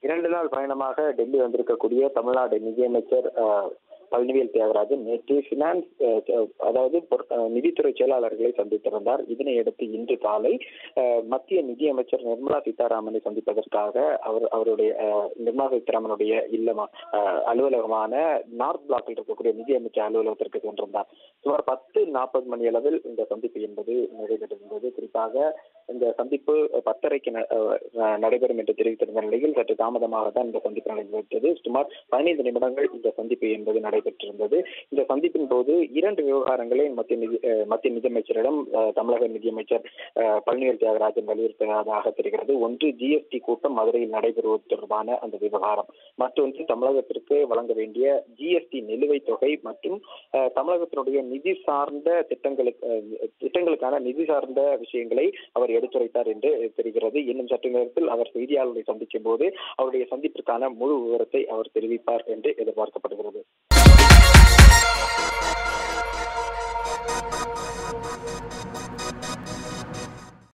இரண்டு நாள் பயணமாக டெல்லி வந்திருக்கக்கூடிய தமிழ்நாடு நிதியமைச்சர் அஹ், பழனிவேல் தியாகராஜன் நேற்று பினான்ஸ் அஹ், அதாவது பொருட்- அஹ், நிதித்துறை செயலாளர்களை சந்தித்திருந்தார் இதனையடுத்து இன்று காலை அஹ், மத்திய நிதியமைச்சர் நிர்மலா சீதாராமனை சந்திப்பதற்காக அவர் அவருடைய அஹ், நிர்மலா சீதாராமனுடைய இல்லமா அஹ், அலுவலகமான நார்த் பிளாக்கில் இருக்கக்கூடிய நிதியமைச்சர் அலுவலகத்திற்கு சென்றிருந்தார் சுமார் பத்து நாற்பது மணி அளவில் இந்த சந்திப்பு என்பது நடைபெற்றிருந்தது குறிப்பாக இந்த சந்திப்பு பத்தரைக்கு ந- அஹ், நடைபெறும் என்று தெரிவித்திருந்த நிலையில் சற்று தாமதமாக தான் இந்த சந்திப்பு நடைபெற்றது சுமார் பதினைந்து நிமிடங்கள் இந்த சந்திப்பு என்பது நடைபெற்றிருந்தது இந்த சந்திப்பின் போது இரண்டு விவகாரங்களை மத்திய நிதி அஹ், மத்திய நிதியமைச்சரிடம் அஹ், தமிழக நிதியமைச்சர் அஹ், பழனிவேல் தியாகராஜன் வலியுறுத்தியதாக தெரிகிறது ஒன்று ஜிஎஸ்டி கூட்டம் மதுரையில் நடைபெறுவது தொடர்பான அந்த விவகாரம் மற்றொன்று தமிழகத்திற்கு வழங்க வேண்டிய ஜிஎஸ்டி நிலுவைத் தொகை மற்றும் அஹ், தமிழகத்தினுடைய நிதி சார்ந்த திட்டங்களுக்கு அஹ், திட்டங்களுக்கான நிதி சார்ந்த விஷயங்களை அவர் எடுத்துரைத்தார் என்று தெரிகிறது இன்னும் சற்று நேரத்தில் அவர் செய்தியாளர்களை சந்திக்கும் போது அவருடைய சந்திப்பிற்கான முழு விவரத்தை அவர் தெரிவிப்பார் என்று எதிர்பார்க்கப்படுகிறது